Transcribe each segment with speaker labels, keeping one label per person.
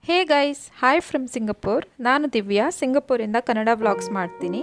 Speaker 1: Hey guys hi from Singapore ನಾನು Divya ಸಿಂಗಪೂರಿಂದ Kannada vlogs ಮಾಡ್ತೀನಿ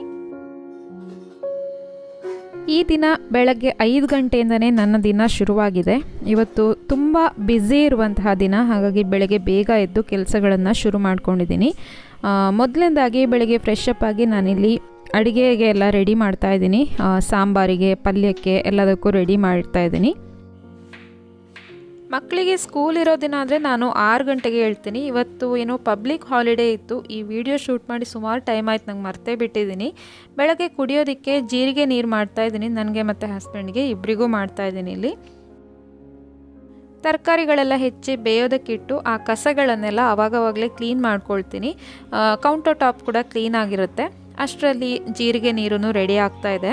Speaker 1: ಈ ದಿನ ಬೆಳಗ್ಗೆ ಐದು ಗಂಟೆಯಿಂದನೇ ನನ್ನ ದಿನ ಶುರುವಾಗಿದೆ ಇವತ್ತು ತುಂಬ ಬ್ಯುಸಿ ಇರುವಂತಹ ದಿನ ಹಾಗಾಗಿ ಬೆಳಗ್ಗೆ ಬೇಗ ಎದ್ದು ಕೆಲಸಗಳನ್ನು ಶುರು ಮಾಡ್ಕೊಂಡಿದ್ದೀನಿ ಮೊದಲನೇದಾಗಿ ಬೆಳಗ್ಗೆ ಫ್ರೆಶ್ ಅಪ್ ಆಗಿ ನಾನಿಲ್ಲಿ ಅಡುಗೆಗೆ ಎಲ್ಲ ರೆಡಿ ಮಾಡ್ತಾ ಇದ್ದೀನಿ ಸಾಂಬಾರಿಗೆ ಪಲ್ಯಕ್ಕೆ ಎಲ್ಲದಕ್ಕೂ ರೆಡಿ ಮಾಡ್ತಾ ಇದ್ದೀನಿ ಮಕ್ಕಳಿಗೆ ಸ್ಕೂಲ್ ಇರೋ ದಿನ ಅಂದರೆ ನಾನು ಆರು ಗಂಟೆಗೆ ಹೇಳ್ತೀನಿ ಇವತ್ತು ಏನೋ ಪಬ್ಲಿಕ್ ಹಾಲಿಡೇ ಇತ್ತು ಈ ವಿಡಿಯೋ ಶೂಟ್ ಮಾಡಿ ಸುಮಾರು ಟೈಮ್ ಆಯ್ತು ನಂಗೆ ಮರ್ತೇ ಬಿಟ್ಟಿದ್ದೀನಿ ಬೆಳಗ್ಗೆ ಕುಡಿಯೋದಕ್ಕೆ ಜೀರಿಗೆ ನೀರು ಮಾಡ್ತಾ ಇದ್ದೀನಿ ನನಗೆ ಮತ್ತು ಹಸ್ಬೆಂಡ್ಗೆ ಇಬ್ಬರಿಗೂ ಮಾಡ್ತಾ ಇದ್ದೀನಿ ಇಲ್ಲಿ ತರಕಾರಿಗಳೆಲ್ಲ ಹೆಚ್ಚಿ ಬೇಯೋದಕ್ಕಿಟ್ಟು ಆ ಕಸಗಳನ್ನೆಲ್ಲ ಅವಾಗವಾಗಲೇ ಕ್ಲೀನ್ ಮಾಡ್ಕೊಳ್ತೀನಿ ಕೌಂಟರ್ ಟಾಪ್ ಕೂಡ ಕ್ಲೀನ್ ಆಗಿರುತ್ತೆ ಅಷ್ಟರಲ್ಲಿ ಜೀರಿಗೆ ನೀರು ರೆಡಿ ಆಗ್ತಾ ಇದೆ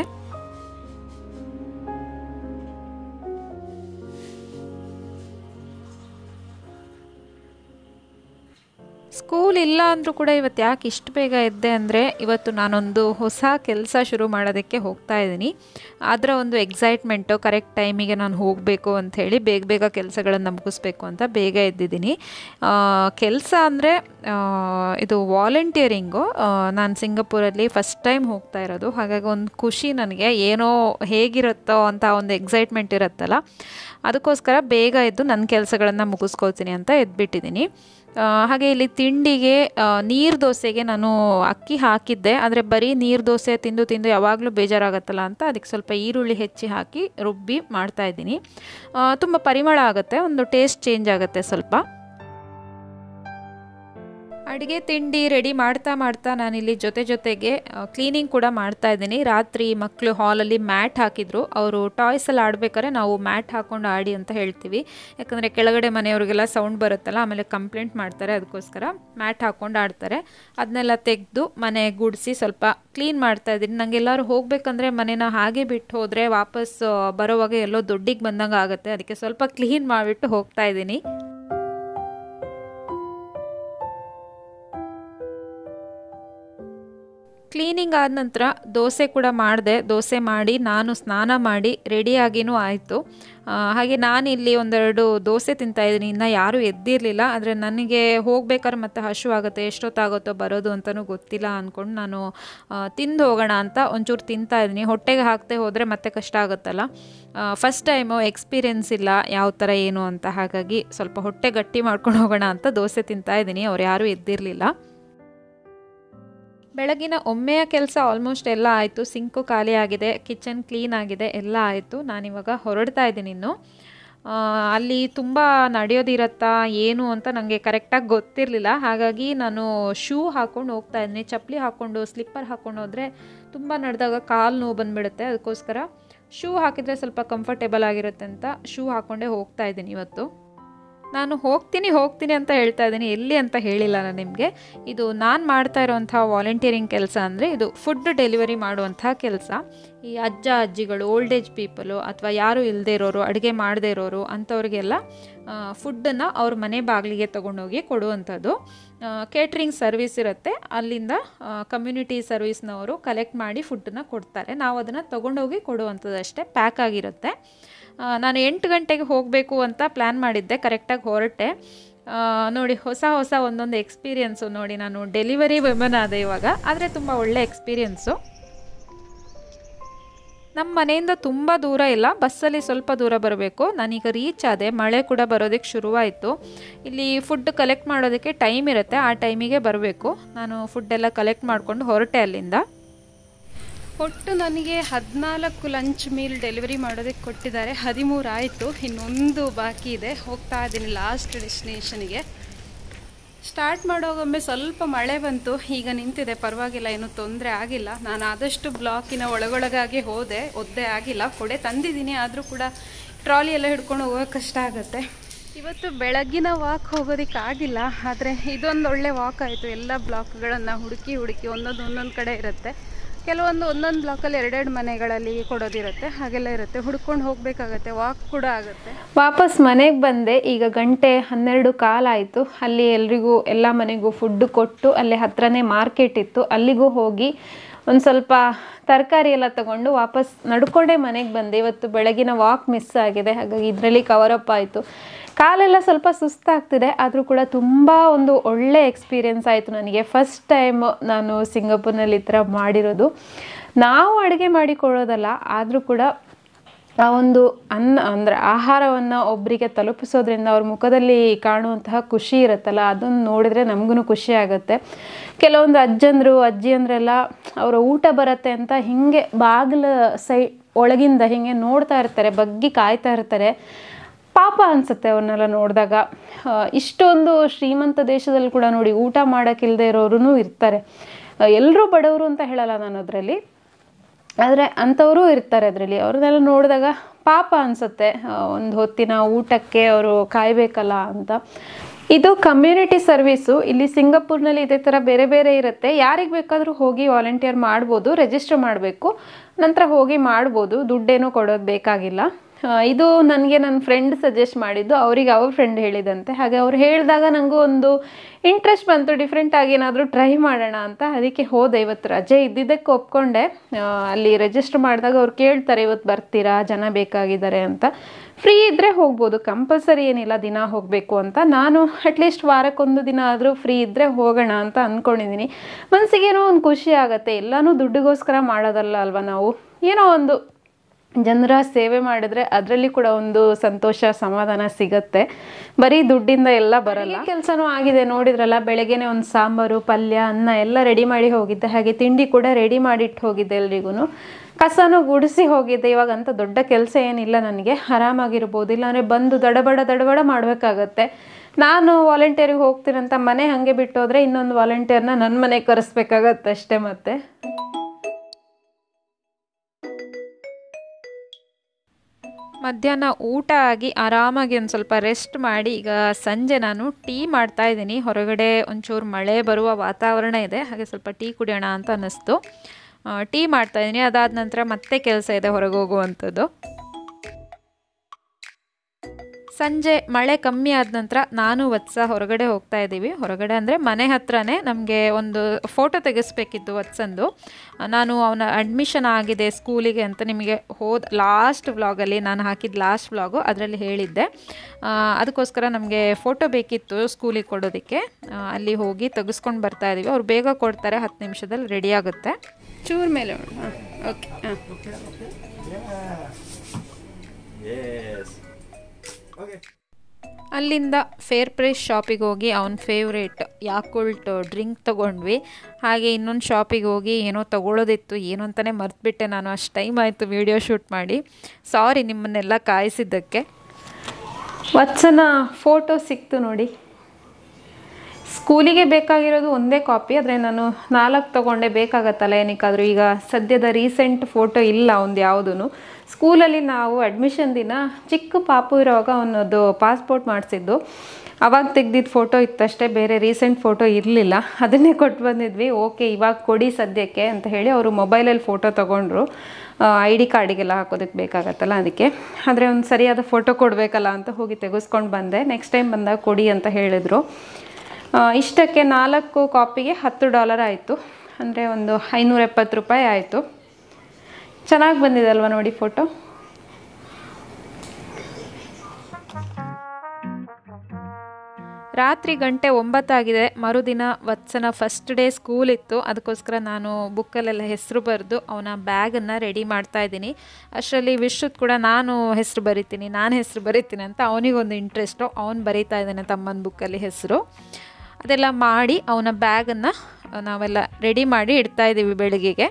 Speaker 1: ಸ್ಕೂಲ್ ಇಲ್ಲ ಅಂದರೂ ಕೂಡ ಇವತ್ತು ಯಾಕೆ ಇಷ್ಟು ಬೇಗ ಎದ್ದೆ ಅಂದರೆ ಇವತ್ತು ನಾನೊಂದು ಹೊಸ ಕೆಲಸ ಶುರು ಮಾಡೋದಕ್ಕೆ ಹೋಗ್ತಾ ಇದ್ದೀನಿ ಅದರ ಒಂದು ಎಕ್ಸೈಟ್ಮೆಂಟು ಕರೆಕ್ಟ್ ಟೈಮಿಗೆ ನಾನು ಹೋಗಬೇಕು ಅಂಥೇಳಿ ಬೇಗ ಬೇಗ ಕೆಲಸಗಳನ್ನು ಮುಗಿಸ್ಬೇಕು ಅಂತ ಬೇಗ ಎದ್ದಿದ್ದೀನಿ ಕೆಲಸ ಅಂದರೆ ಇದು ವಾಲಂಟಿಯರಿಂಗು ನಾನು ಸಿಂಗಪೂರಲ್ಲಿ ಫಸ್ಟ್ ಟೈಮ್ ಹೋಗ್ತಾ ಇರೋದು ಹಾಗಾಗಿ ಒಂದು ಖುಷಿ ನನಗೆ ಏನೋ ಹೇಗಿರುತ್ತೋ ಅಂತ ಒಂದು ಎಕ್ಸೈಟ್ಮೆಂಟ್ ಇರುತ್ತಲ್ಲ ಅದಕ್ಕೋಸ್ಕರ ಬೇಗ ಎದ್ದು ನನ್ನ ಕೆಲಸಗಳನ್ನು ಮುಗಿಸ್ಕೊಳ್ತೀನಿ ಅಂತ ಎದ್ಬಿಟ್ಟಿದ್ದೀನಿ ಹಾಗೆ ಇಲ್ಲಿ ತಿಂಡಿಗೆ ನೀರು ದೋಸೆಗೆ ನಾನು ಅಕ್ಕಿ ಹಾಕಿದ್ದೆ ಆದರೆ ಬರೀ ನೀರು ದೋಸೆ ತಿಂದು ತಿಂದು ಯಾವಾಗಲೂ ಬೇಜಾರಾಗತ್ತಲ್ಲ ಅಂತ ಅದಕ್ಕೆ ಸ್ವಲ್ಪ ಈರುಳ್ಳಿ ಹೆಚ್ಚಿ ಹಾಕಿ ರುಬ್ಬಿ ಮಾಡ್ತಾಯಿದ್ದೀನಿ ತುಂಬ ಪರಿಮಳ ಆಗುತ್ತೆ ಒಂದು ಟೇಸ್ಟ್ ಚೇಂಜ್ ಆಗುತ್ತೆ ಸ್ವಲ್ಪ ಅಡುಗೆ ತಿಂಡಿ ರೆಡಿ ಮಾಡ್ತಾ ಮಾಡ್ತಾ ನಾನಿಲ್ಲಿ ಜೊತೆ ಜೊತೆಗೆ ಕ್ಲೀನಿಂಗ್ ಕೂಡ ಮಾಡ್ತಾ ಇದ್ದೀನಿ ರಾತ್ರಿ ಮಕ್ಕಳು ಹಾಲಲ್ಲಿ ಮ್ಯಾಟ್ ಹಾಕಿದ್ರು ಅವರು ಟಾಯ್ಸಲ್ಲಿ ಆಡ್ಬೇಕಾದ್ರೆ ನಾವು ಮ್ಯಾಟ್ ಹಾಕ್ಕೊಂಡು ಆಡಿ ಅಂತ ಹೇಳ್ತೀವಿ ಯಾಕಂದರೆ ಕೆಳಗಡೆ ಮನೆಯವ್ರಿಗೆಲ್ಲ ಸೌಂಡ್ ಬರುತ್ತಲ್ಲ ಆಮೇಲೆ ಕಂಪ್ಲೇಂಟ್ ಮಾಡ್ತಾರೆ ಅದಕ್ಕೋಸ್ಕರ ಮ್ಯಾಟ್ ಹಾಕ್ಕೊಂಡು ಆಡ್ತಾರೆ ಅದನ್ನೆಲ್ಲ ತೆಗೆದು ಮನೆ ಗುಡಿಸಿ ಸ್ವಲ್ಪ ಕ್ಲೀನ್ ಮಾಡ್ತಾ ಇದ್ದೀನಿ ನನಗೆ ಎಲ್ಲರೂ ಹೋಗಬೇಕಂದ್ರೆ ಮನೇನ ಹಾಗೆ ಬಿಟ್ಟು ಹೋದರೆ ವಾಪಸ್ ಬರೋವಾಗ ಎಲ್ಲೋ ದೊಡ್ಡಿಗೆ ಬಂದಂಗೆ ಆಗುತ್ತೆ ಅದಕ್ಕೆ ಸ್ವಲ್ಪ ಕ್ಲೀನ್ ಮಾಡಿಬಿಟ್ಟು ಹೋಗ್ತಾ ಇದ್ದೀನಿ ಕ್ಲೀನಿಂಗ್ ಆದ ನಂತರ ದೋಸೆ ಕೂಡ ಮಾಡಿದೆ ದೋಸೆ ಮಾಡಿ ನಾನು ಸ್ನಾನ ಮಾಡಿ ರೆಡಿಯಾಗಿನೂ ಆಯಿತು ಹಾಗೆ ನಾನು ಇಲ್ಲಿ ಒಂದೆರಡು ದೋಸೆ ತಿಂತಾಯಿದ್ದೀನಿ ಇನ್ನು ಯಾರೂ ಎದ್ದಿರಲಿಲ್ಲ ಆದರೆ ನನಗೆ ಹೋಗ್ಬೇಕಾದ್ರೆ ಮತ್ತೆ ಹಶು ಆಗುತ್ತೆ ಎಷ್ಟೊತ್ತಾಗುತ್ತೋ ಬರೋದು ಅಂತಲೂ ಗೊತ್ತಿಲ್ಲ ಅಂದ್ಕೊಂಡು ನಾನು ತಿಂದು ಹೋಗೋಣ ಅಂತ ಒಂಚೂರು ತಿಂತಾ ಇದ್ದೀನಿ ಹೊಟ್ಟೆಗೆ ಹಾಕದೆ ಹೋದರೆ ಮತ್ತೆ ಕಷ್ಟ ಆಗುತ್ತಲ್ಲ ಫಸ್ಟ್ ಟೈಮು ಎಕ್ಸ್ಪೀರಿಯೆನ್ಸ್ ಇಲ್ಲ ಯಾವ ಥರ ಏನು ಅಂತ ಹಾಗಾಗಿ ಸ್ವಲ್ಪ ಹೊಟ್ಟೆ ಗಟ್ಟಿ ಮಾಡ್ಕೊಂಡು ಹೋಗೋಣ ಅಂತ ದೋಸೆ ತಿಂತಾ ಇದ್ದೀನಿ ಅವ್ರು ಯಾರೂ ಎದ್ದಿರಲಿಲ್ಲ ಬೆಳಗಿನ ಒಮ್ಮೆಯ ಕೆಲಸ ಆಲ್ಮೋಸ್ಟ್ ಎಲ್ಲ ಆಯಿತು ಸಿಂಕು ಖಾಲಿ ಆಗಿದೆ ಕಿಚನ್ ಕ್ಲೀನ್ ಆಗಿದೆ ಎಲ್ಲ ಆಯಿತು ನಾನಿವಾಗ ಹೊರಡ್ತಾ ಇದ್ದೀನಿ ಇನ್ನು ಅಲ್ಲಿ ತುಂಬ ನಡೆಯೋದಿರತ್ತಾ ಏನು ಅಂತ ನನಗೆ ಕರೆಕ್ಟಾಗಿ ಗೊತ್ತಿರಲಿಲ್ಲ ಹಾಗಾಗಿ ನಾನು ಶೂ ಹಾಕ್ಕೊಂಡು ಹೋಗ್ತಾ ಇದ್ದೀನಿ ಚಪ್ಪಲಿ ಹಾಕ್ಕೊಂಡು ಸ್ಲಿಪ್ಪರ್ ಹಾಕ್ಕೊಂಡು ಹೋದರೆ ತುಂಬ ನಡೆದಾಗ ಕಾಲು ನೋವು ಬಂದುಬಿಡುತ್ತೆ ಅದಕ್ಕೋಸ್ಕರ ಶೂ ಹಾಕಿದರೆ ಸ್ವಲ್ಪ ಕಂಫರ್ಟೇಬಲ್ ಆಗಿರುತ್ತೆ ಅಂತ ಶೂ ಹಾಕ್ಕೊಂಡೇ ಹೋಗ್ತಾ ಇದ್ದೀನಿ ಇವತ್ತು ನಾನು ಹೋಗ್ತೀನಿ ಹೋಗ್ತೀನಿ ಅಂತ ಹೇಳ್ತಾ ಇದ್ದೀನಿ ಎಲ್ಲಿ ಅಂತ ಹೇಳಿಲ್ಲ ನಾನು ನಿಮಗೆ ಇದು ನಾನು ಮಾಡ್ತಾ ಇರೋವಂಥ ವಾಲಂಟಿಯರಿಂಗ್ ಕೆಲಸ ಅಂದರೆ ಇದು ಫುಡ್ ಡೆಲಿವರಿ ಮಾಡುವಂಥ ಕೆಲಸ ಈ ಅಜ್ಜ ಅಜ್ಜಿಗಳು ಓಲ್ಡ್ ಏಜ್ ಪೀಪಲು ಅಥವಾ ಯಾರು ಇಲ್ಲದೆ ಇರೋರು ಅಡುಗೆ ಮಾಡದೇ ಇರೋರು ಅಂಥವ್ರಿಗೆಲ್ಲ ಫುಡ್ಡನ್ನು ಅವ್ರ ಮನೆ ಬಾಗಿಲಿಗೆ ತೊಗೊಂಡೋಗಿ ಕೊಡುವಂಥದ್ದು ಕೇಟ್ರಿಂಗ್ ಸರ್ವಿಸ್ ಇರುತ್ತೆ ಅಲ್ಲಿಂದ ಕಮ್ಯುನಿಟಿ ಸರ್ವಿಸ್ನವರು ಕಲೆಕ್ಟ್ ಮಾಡಿ ಫುಡ್ಡನ್ನು ಕೊಡ್ತಾರೆ ನಾವು ಅದನ್ನು ತೊಗೊಂಡೋಗಿ ಕೊಡುವಂಥದ್ದು ಅಷ್ಟೇ ಪ್ಯಾಕ್ ಆಗಿರುತ್ತೆ ನಾನು ಎಂಟು ಗಂಟೆಗೆ ಹೋಗಬೇಕು ಅಂತ ಪ್ಲ್ಯಾನ್ ಮಾಡಿದ್ದೆ ಕರೆಕ್ಟಾಗಿ ಹೊರಟೆ ನೋಡಿ ಹೊಸ ಹೊಸ ಒಂದೊಂದು ಎಕ್ಸ್ಪೀರಿಯೆನ್ಸು ನೋಡಿ ನಾನು ಡೆಲಿವರಿ ವುಮೆನ್ ಆದೆ ಇವಾಗ ಆದರೆ ತುಂಬ ಒಳ್ಳೆ ಎಕ್ಸ್ಪೀರಿಯೆನ್ಸು ನಮ್ಮ ಮನೆಯಿಂದ ತುಂಬ ದೂರ ಇಲ್ಲ ಬಸ್ಸಲ್ಲಿ ಸ್ವಲ್ಪ ದೂರ ಬರಬೇಕು ನಾನೀಗ ರೀಚ್ ಆದೆ ಮಳೆ ಕೂಡ ಬರೋದಕ್ಕೆ ಶುರುವಾಯಿತು ಇಲ್ಲಿ ಫುಡ್ ಕಲೆಕ್ಟ್ ಮಾಡೋದಕ್ಕೆ ಟೈಮ್ ಇರುತ್ತೆ ಆ ಟೈಮಿಗೆ ಬರಬೇಕು ನಾನು ಫುಡ್ಡೆಲ್ಲ ಕಲೆಕ್ಟ್ ಮಾಡಿಕೊಂಡು ಹೊರಟೆ ಅಲ್ಲಿಂದ ಒಟ್ಟು ನನಗೆ ಹದಿನಾಲ್ಕು ಲಂಚ್ ಮೀಲ್ ಡೆಲಿವರಿ ಮಾಡೋದಕ್ಕೆ ಕೊಟ್ಟಿದ್ದಾರೆ ಹದಿಮೂರು ಆಯಿತು ಇನ್ನೊಂದು ಬಾಕಿ ಇದೆ ಹೋಗ್ತಾ ಇದ್ದೀನಿ ಲಾಸ್ಟ್ ಡೆಸ್ಟಿನೇಷನ್ಗೆ ಸ್ಟಾರ್ಟ್ ಮಾಡೋಗೊಮ್ಮೆ ಸ್ವಲ್ಪ ಮಳೆ ಬಂತು ಈಗ ನಿಂತಿದೆ ಪರವಾಗಿಲ್ಲ ಏನೂ ತೊಂದರೆ ಆಗಿಲ್ಲ ನಾನು ಆದಷ್ಟು ಬ್ಲಾಕಿನ ಒಳಗೊಳಗಾಗಿ ಹೋದೆ ಒದ್ದೆ ಆಗಿಲ್ಲ ಕೊಡೆ ತಂದಿದ್ದೀನಿ ಆದರೂ ಕೂಡ ಟ್ರಾಲಿ ಎಲ್ಲ ಹಿಡ್ಕೊಂಡು ಹೋಗೋಕೆ ಕಷ್ಟ ಆಗುತ್ತೆ ಇವತ್ತು ಬೆಳಗ್ಗಿನ ವಾಕ್ ಹೋಗೋದಕ್ಕೆ ಆಗಿಲ್ಲ ಆದರೆ ಇದೊಂದು ಒಳ್ಳೆ ವಾಕ್ ಆಯಿತು ಎಲ್ಲ ಬ್ಲಾಕ್ಗಳನ್ನು ಹುಡುಕಿ ಹುಡುಕಿ ಒಂದೊಂದು ಒಂದೊಂದು ಕಡೆ ಇರುತ್ತೆ ಕೆಲವೊಂದು ಒಂದೊಂದು ಬ್ಲಾಕಲ್ಲಿ ಎರಡೆರಡು ಮನೆಗಳಲ್ಲಿ ಕೊಡೋದಿರುತ್ತೆ ಹಾಗೆಲ್ಲ ಇರುತ್ತೆ ಹುಡ್ಕೊಂಡು ಹೋಗಬೇಕಾಗತ್ತೆ ವಾಕ್ ಕೂಡ ಆಗುತ್ತೆ ವಾಪಸ್ ಮನೆಗೆ ಬಂದೆ ಈಗ ಗಂಟೆ ಹನ್ನೆರಡು ಕಾಲಾಯಿತು ಅಲ್ಲಿ ಎಲ್ರಿಗೂ ಎಲ್ಲ ಮನೆಗೂ ಫುಡ್ ಕೊಟ್ಟು ಅಲ್ಲಿ ಹತ್ರನೇ ಮಾರ್ಕೆಟ್ ಇತ್ತು ಅಲ್ಲಿಗೂ ಹೋಗಿ ಒಂದು ಸ್ವಲ್ಪ ತರಕಾರಿ ಎಲ್ಲ ತಗೊಂಡು ವಾಪಸ್ ನಡ್ಕೊಂಡೇ ಮನೆಗೆ ಬಂದೆ ಇವತ್ತು ಬೆಳಗಿನ ವಾಕ್ ಮಿಸ್ ಆಗಿದೆ ಹಾಗಾಗಿ ಇದರಲ್ಲಿ ಕವರಪ್ ಆಯಿತು
Speaker 2: ಕಾಲೆಲ್ಲ ಸ್ವಲ್ಪ ಸುಸ್ತಾಗ್ತಿದೆ ಆದರೂ ಕೂಡ ತುಂಬ ಒಂದು ಒಳ್ಳೆ ಎಕ್ಸ್ಪೀರಿಯೆನ್ಸ್ ಆಯಿತು ನನಗೆ ಫಸ್ಟ್ ಟೈಮ್ ನಾನು ಸಿಂಗಾಪುರ್ನಲ್ಲಿ ಈ ಥರ ಮಾಡಿರೋದು ನಾವು ಅಡುಗೆ ಮಾಡಿಕೊಳ್ಳೋದಲ್ಲ ಆದರೂ ಕೂಡ ಆ ಒಂದು ಅನ್ನ ಅಂದರೆ ಆಹಾರವನ್ನು ಒಬ್ಬರಿಗೆ ತಲುಪಿಸೋದ್ರಿಂದ ಅವ್ರ ಮುಖದಲ್ಲಿ ಕಾಣುವಂತಹ ಖುಷಿ ಇರುತ್ತಲ್ಲ ಅದನ್ನು ನೋಡಿದ್ರೆ ನಮಗೂ ಖುಷಿ ಆಗುತ್ತೆ ಕೆಲವೊಂದು ಅಜ್ಜಂದರು ಅಜ್ಜಿಯಂದ್ರೆಲ್ಲ ಅವರ ಊಟ ಬರುತ್ತೆ ಅಂತ ಹೀಗೆ ಬಾಗಿಲ ಸೈ ಒಳಗಿಂದ ಹೀಗೆ ನೋಡ್ತಾ ಇರ್ತಾರೆ ಬಗ್ಗಿ ಕಾಯ್ತಾ ಇರ್ತಾರೆ ಪಾಪ ಅನಿಸುತ್ತೆ ಅವ್ರನ್ನೆಲ್ಲ ನೋಡಿದಾಗ ಇಷ್ಟೊಂದು ಶ್ರೀಮಂತ ದೇಶದಲ್ಲಿ ಕೂಡ ನೋಡಿ ಊಟ ಮಾಡೋಕ್ಕಿಲ್ಲದೆ ಇರೋರು ಇರ್ತಾರೆ ಎಲ್ಲರೂ ಬಡವರು ಅಂತ ಹೇಳಲ್ಲ ನಾನು ಅದರಲ್ಲಿ ಆದರೆ ಅಂಥವರು ಇರ್ತಾರೆ ಅದರಲ್ಲಿ ಅವ್ರನ್ನೆಲ್ಲ ನೋಡಿದಾಗ ಪಾಪ ಅನಿಸುತ್ತೆ ಒಂದು ಹೊತ್ತಿನ ಊಟಕ್ಕೆ ಅವರು ಕಾಯಬೇಕಲ್ಲ ಅಂತ ಇದು ಕಮ್ಯುನಿಟಿ ಸರ್ವೀಸು ಇಲ್ಲಿ ಸಿಂಗಾಪುರ್ನಲ್ಲಿ ಇದೇ ಥರ ಬೇರೆ ಬೇರೆ ಇರುತ್ತೆ ಯಾರಿಗೆ ಬೇಕಾದರೂ ಹೋಗಿ ವಾಲಂಟಿಯರ್ ಮಾಡ್ಬೋದು ರಿಜಿಸ್ಟರ್ ಮಾಡಬೇಕು ನಂತರ ಹೋಗಿ ಮಾಡ್ಬೋದು ದುಡ್ಡೇನೂ ಕೊಡೋದು ಬೇಕಾಗಿಲ್ಲ ಆ, ಇದು ನನಗೆ ನನ್ನ ಫ್ರೆಂಡ್ ಸಜೆಸ್ಟ್ ಮಾಡಿದ್ದು ಅವರಿಗೆ ಅವ್ರ ಫ್ರೆಂಡ್ ಹೇಳಿದಂತೆ ಹಾಗೆ ಅವ್ರು ಹೇಳಿದಾಗ ನನಗೂ ಒಂದು ಇಂಟ್ರೆಸ್ಟ್ ಬಂತು ಡಿಫ್ರೆಂಟ್ ಆಗಿ ಏನಾದರೂ ಟ್ರೈ ಮಾಡೋಣ ಅಂತ ಅದಕ್ಕೆ ಹೋದೆ ಇವತ್ತು ರಜೆ ಇದ್ದಿದ್ದಕ್ಕೆ ಒಪ್ಕೊಂಡೆ ಆ, ಅಲ್ಲಿ ರಿಜಿಸ್ಟರ್ ಮಾಡಿದಾಗ ಅವ್ರು ಕೇಳ್ತಾರೆ ಇವತ್ತು ಬರ್ತೀರಾ ಜನ ಬೇಕಾಗಿದ್ದಾರೆ ಅಂತ ಫ್ರೀ ಇದ್ದರೆ ಹೋಗ್ಬೋದು ಕಂಪಲ್ಸರಿ ಏನಿಲ್ಲ ದಿನ ಹೋಗಬೇಕು ಅಂತ ನಾನು ಅಟ್ಲೀಸ್ಟ್ ವಾರಕ್ಕೊಂದು ದಿನ ಆದರೂ ಫ್ರೀ ಇದ್ದರೆ ಹೋಗೋಣ ಅಂತ ಅಂದ್ಕೊಂಡಿದ್ದೀನಿ ಮನಸ್ಸಿಗೇನೋ ಒಂದು ಖುಷಿ ಆಗುತ್ತೆ ಎಲ್ಲನೂ ದುಡ್ಡಿಗೋಸ್ಕರ ಮಾಡೋದಲ್ಲ ಅಲ್ವಾ ನಾವು ಏನೋ ಒಂದು ಜನರ ಸೇವೆ ಮಾಡಿದ್ರೆ ಅದರಲ್ಲಿ ಕೂಡ ಒಂದು ಸಂತೋಷ ಸಮಾಧಾನ ಸಿಗತ್ತೆ ಬರೀ ದುಡ್ಡಿಂದ ಎಲ್ಲ ಬರಲ್ಲ ಕೆಲಸನೂ ಆಗಿದೆ ನೋಡಿದ್ರಲ್ಲ ಬೆಳಗ್ಗೆನೆ ಒಂದು ಸಾಂಬಾರು ಪಲ್ಯ ಅನ್ನ ಎಲ್ಲ ರೆಡಿ ಮಾಡಿ ಹೋಗಿದ್ದೆ ಹಾಗೆ ತಿಂಡಿ ಕೂಡ ರೆಡಿ ಮಾಡಿಟ್ಟು ಹೋಗಿದ್ದೆ ಎಲ್ರಿಗೂ ಕಸನೂ ಗುಡಿಸಿ ಹೋಗಿದ್ದೆ ಇವಾಗ ಅಂತ ದೊಡ್ಡ ಕೆಲಸ ಏನಿಲ್ಲ ನನಗೆ ಆರಾಮಾಗಿರ್ಬೋದು ಇಲ್ಲಾಂದರೆ ಬಂದು ದಡಬಡ ದಡಬಡ ಮಾಡಬೇಕಾಗತ್ತೆ ನಾನು ವಾಲಂಟಿಯರಿಗೆ ಹೋಗ್ತೀನಂತ ಮನೆ ಹಾಗೆ ಬಿಟ್ಟು ಹೋದರೆ ಇನ್ನೊಂದು ವಾಲಂಟಿಯರ್ನ ನನ್ನ ಮನೆಗೆ ಕರೆಸ್ಬೇಕಾಗತ್ತೆ ಅಷ್ಟೇ ಮತ್ತೆ
Speaker 1: ಮಧ್ಯಾಹ್ನ ಊಟ ಆಗಿ ಆರಾಮಾಗಿ ಒಂದು ಸ್ವಲ್ಪ ರೆಸ್ಟ್ ಮಾಡಿ ಈಗ ಸಂಜೆ ನಾನು ಟೀ ಮಾಡ್ತಾ ಇದ್ದೀನಿ ಹೊರಗಡೆ ಒಂಚೂರು ಮಳೆ ಬರುವ ವಾತಾವರಣ ಇದೆ ಹಾಗೆ ಸ್ವಲ್ಪ ಟೀ ಕುಡಿಯೋಣ ಅಂತ ಅನ್ನಿಸ್ತು ಆ, ಟೀ ಮಾಡ್ತಾ ಇದ್ದೀನಿ ಅದಾದ ನಂತರ ಮತ್ತೆ ಕೆಲಸ ಇದೆ ಹೊರಗೆ ಹೋಗುವಂಥದ್ದು ಸಂಜೆ ಮಳೆ ಕಮ್ಮಿ ಆದ ನಂತರ ನಾನು ವತ್ಸ ಹೊರಗಡೆ ಹೋಗ್ತಾ ಇದ್ದೀವಿ ಹೊರಗಡೆ ಅಂದರೆ ಮನೆ ಹತ್ರನೇ ನಮಗೆ ಒಂದು ಫೋಟೋ ತೆಗೆಸ್ಬೇಕಿತ್ತು ವತ್ಸಂದು ನಾನು ಅವನ ಅಡ್ಮಿಷನ್ ಆಗಿದೆ ಸ್ಕೂಲಿಗೆ ಅಂತ ನಿಮಗೆ ಹೋದ ಲಾಸ್ಟ್ ವ್ಲಾಗಲ್ಲಿ ನಾನು ಹಾಕಿದ ಲಾಸ್ಟ್ ವ್ಲಾಗು ಅದರಲ್ಲಿ ಹೇಳಿದ್ದೆ ಆ, ಅದಕ್ಕೋಸ್ಕರ ನಮಗೆ ಫೋಟೋ ಬೇಕಿತ್ತು ಸ್ಕೂಲಿಗೆ ಕೊಡೋದಕ್ಕೆ ಆ, ಅಲ್ಲಿ ಹೋಗಿ ತೆಗೆಸ್ಕೊಂಡು ಬರ್ತಾ ಇದ್ದೀವಿ ಅವ್ರು ಬೇಗ ಕೊಡ್ತಾರೆ ಹತ್ತು ನಿಮಿಷದಲ್ಲಿ ರೆಡಿ ಆಗುತ್ತೆ
Speaker 2: ಚೂರ್ ಮೇಲೆ ಓಕೆ ಹಾಂ
Speaker 3: Yes. Okay.
Speaker 1: ಅಲ್ಲಿಂದ ಫೇರ್ ಪ್ರೈಸ್ ಶಾಪಿಗೆ ಹೋಗಿ ಅವನ ಫೇವ್ರೇಟ್ ಯಾಕುಲ್ಟ್ ಡ್ರಿಂಕ್ ತೊಗೊಂಡ್ವಿ ಹಾಗೆ ಇನ್ನೊಂದು ಶಾಪಿಗೆ ಹೋಗಿ ಏನೋ ತೊಗೊಳೋದಿತ್ತು ಏನು ಅಂತಲೇ ಮರ್ತ್ಬಿಟ್ಟೆ ನಾನು ಅಷ್ಟು ಟೈಮ್ ಆಯಿತು ವಿಡಿಯೋ ಶೂಟ್ ಮಾಡಿ ಸಾರಿ ನಿಮ್ಮನ್ನೆಲ್ಲ ಕಾಯಿಸಿದ್ದಕ್ಕೆ
Speaker 2: ವತ್ಸನ ಫೋಟೋ ಸಿಕ್ತು ನೋಡಿ ಸ್ಕೂಲಿಗೆ ಬೇಕಾಗಿರೋದು ಒಂದೇ ಕಾಪಿ ಆದರೆ ನಾನು ನಾಲ್ಕು ತೊಗೊಂಡೆ ಬೇಕಾಗತ್ತಲ್ಲ ಏನಕ್ಕಾದರೂ ಈಗ ಸದ್ಯದ ರೀಸೆಂಟ್ ಫೋಟೋ ಇಲ್ಲ ಒಂದು ಯಾವುದೂ ಸ್ಕೂಲಲ್ಲಿ ನಾವು ಅಡ್ಮಿಷನ್ ದಿನ ಚಿಕ್ಕ ಪಾಪು ಇರೋವಾಗ ಅವನದು ಪಾಸ್ಪೋರ್ಟ್ ಮಾಡಿಸಿದ್ದು ಅವಾಗ ತೆಗ್ದಿದ್ದು ಫೋಟೋ ಇತ್ತಷ್ಟೇ ಬೇರೆ ರೀಸೆಂಟ್ ಫೋಟೋ ಇರಲಿಲ್ಲ ಅದನ್ನೇ ಕೊಟ್ಟು ಬಂದಿದ್ವಿ ಓಕೆ ಇವಾಗ ಕೊಡಿ ಸದ್ಯಕ್ಕೆ ಅಂತ ಹೇಳಿ ಅವರು ಮೊಬೈಲಲ್ಲಿ ಫೋಟೋ ತೊಗೊಂಡ್ರು ಐ ಡಿ ಕಾರ್ಡಿಗೆಲ್ಲ ಹಾಕೋದಕ್ಕೆ ಬೇಕಾಗತ್ತಲ್ಲ ಅದಕ್ಕೆ ಆದರೆ ಒಂದು ಸರಿಯಾದ ಫೋಟೋ ಕೊಡಬೇಕಲ್ಲ ಅಂತ ಹೋಗಿ ತೆಗೆಸ್ಕೊಂಡು ಬಂದೆ ನೆಕ್ಸ್ಟ್ ಟೈಮ್ ಬಂದಾಗ ಕೊಡಿ ಅಂತ ಹೇಳಿದರು ಆ, ಇಷ್ಟಕ್ಕೆ ನಾಲ್ಕು ಕಾಪಿಗೆ ಹತ್ತು ಡಾಲರ್ ಆಯಿತು ಅಂದರೆ ಒಂದು ಐನೂರ ಎಪ್ಪತ್ತು ರೂಪಾಯಿ ಆಯಿತು ಚೆನ್ನಾಗಿ ಬಂದಿದೆ ಅಲ್ವಾ ನೋಡಿ ಫೋಟೋ
Speaker 1: ರಾತ್ರಿ ಗಂಟೆ ಒಂಬತ್ತಾಗಿದೆ ಮರುದಿನ ವತ್ಸನ ಫಸ್ಟ್ ಡೇ ಸ್ಕೂಲ್ ಇತ್ತು ಅದಕ್ಕೋಸ್ಕರ ನಾನು ಬುಕ್ಕಲ್ಲೆಲ್ಲ ಹೆಸರು ಬರೆದು ಅವನ ಬ್ಯಾಗನ್ನು ರೆಡಿ ಮಾಡ್ತಾ ಇದ್ದೀನಿ ಅಷ್ಟರಲ್ಲಿ ವಿಶ್ವತ್ ಕೂಡ ನಾನು ಹೆಸರು ಬರಿತೀನಿ ನಾನು ಹೆಸರು ಬರಿತೀನಿ ಅಂತ ಅವನಿಗೊಂದು ಇಂಟ್ರೆಸ್ಟು ಅವನು ಬರೀತಾ ಇದ್ದಾನೆ ತಮ್ಮನ ಬುಕ್ಕಲ್ಲಿ ಹೆಸರು ಅದೆಲ್ಲ ಮಾಡಿ ಅವನ ಬ್ಯಾಗನ್ನು ನಾವೆಲ್ಲ ರೆಡಿ ಮಾಡಿ ಇಡ್ತಾ ಇದ್ದೀವಿ ಬೆಳಗ್ಗೆಗೆ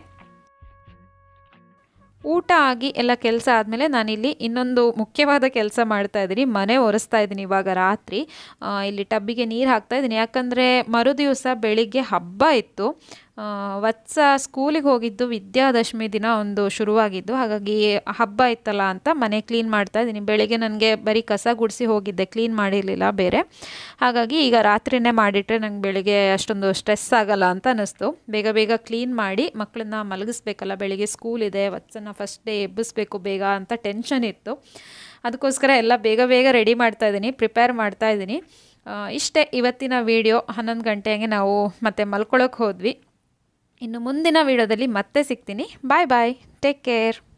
Speaker 1: ಊಟ ಆಗಿ ಎಲ್ಲ ಕೆಲಸ ಆದಮೇಲೆ ನಾನಿಲ್ಲಿ ಇನ್ನೊಂದು ಮುಖ್ಯವಾದ ಕೆಲಸ ಮಾಡ್ತಾ ಇದ್ದೀನಿ ಮನೆ ಒರೆಸ್ತಾ ಇದ್ದೀನಿ ಇವಾಗ ರಾತ್ರಿ ಆ, ಇಲ್ಲಿ ಟಬ್ಬಿಗೆ ನೀರು ಹಾಕ್ತಾ ಇದ್ದೀನಿ ಯಾಕಂದರೆ ಮರುದಿವಸ ಬೆಳಿಗ್ಗೆ ಹಬ್ಬ ಇತ್ತು ಆ, ವತ್ಸ ಸ್ಕೂಲಿಗೆ ಹೋಗಿದ್ದು ವಿದ್ಯಾದಶಮಿ ದಿನ ಒಂದು ಶುರುವಾಗಿದ್ದು ಹಾಗಾಗಿ ಹಬ್ಬ ಇತ್ತಲ್ಲ ಅಂತ ಮನೆ ಕ್ಲೀನ್ ಮಾಡ್ತಾ ಇದ್ದೀನಿ ಬೆಳಿಗ್ಗೆ ನನಗೆ ಬರೀ ಕಸ ಗುಡಿಸಿ ಹೋಗಿದ್ದೆ ಕ್ಲೀನ್ ಮಾಡಿರಲಿಲ್ಲ ಬೇರೆ ಹಾಗಾಗಿ ಈಗ ರಾತ್ರಿನೇ ಮಾಡಿಟ್ರೆ ನಂಗೆ ಬೆಳಿಗ್ಗೆ ಅಷ್ಟೊಂದು ಸ್ಟ್ರೆಸ್ ಆಗಲ್ಲ ಅಂತ ಅನ್ನಿಸ್ತು ಬೇಗ ಬೇಗ ಕ್ಲೀನ್ ಮಾಡಿ ಮಕ್ಕಳನ್ನ ಮಲಗಿಸ್ಬೇಕಲ್ಲ ಬೆಳಿಗ್ಗೆ ಸ್ಕೂಲ್ ಇದೆ ವತ್ಸನ್ನ ಫಸ್ಟ್ ಡೇ ಎಬ್ಬಿಸ್ಬೇಕು ಬೇಗ ಅಂತ ಟೆನ್ಷನ್ ಇತ್ತು ಅದಕ್ಕೋಸ್ಕರ ಎಲ್ಲ ಬೇಗ ಬೇಗ ರೆಡಿ ಮಾಡ್ತಾ ಇದ್ದೀನಿ ಪ್ರಿಪೇರ್ ಮಾಡ್ತಾ ಇದ್ದೀನಿ ಆ, ಇಷ್ಟೇ ಇವತ್ತಿನ ವಿಡಿಯೋ ಹನ್ನೊಂದು ಗಂಟೆಗೆ ನಾವು ಮತ್ತೆ ಮಲ್ಕೊಳ್ಳೋಕೆ ಹೋದ್ವಿ ಇನ್ನು ಮುಂದಿನ ವಿಡಿಯೋದಲ್ಲಿ ಮತ್ತೆ ಸಿಗ್ತೀನಿ ಬಾಯ್ ಬಾಯ್ ಟೇಕ್ ಕೇರ್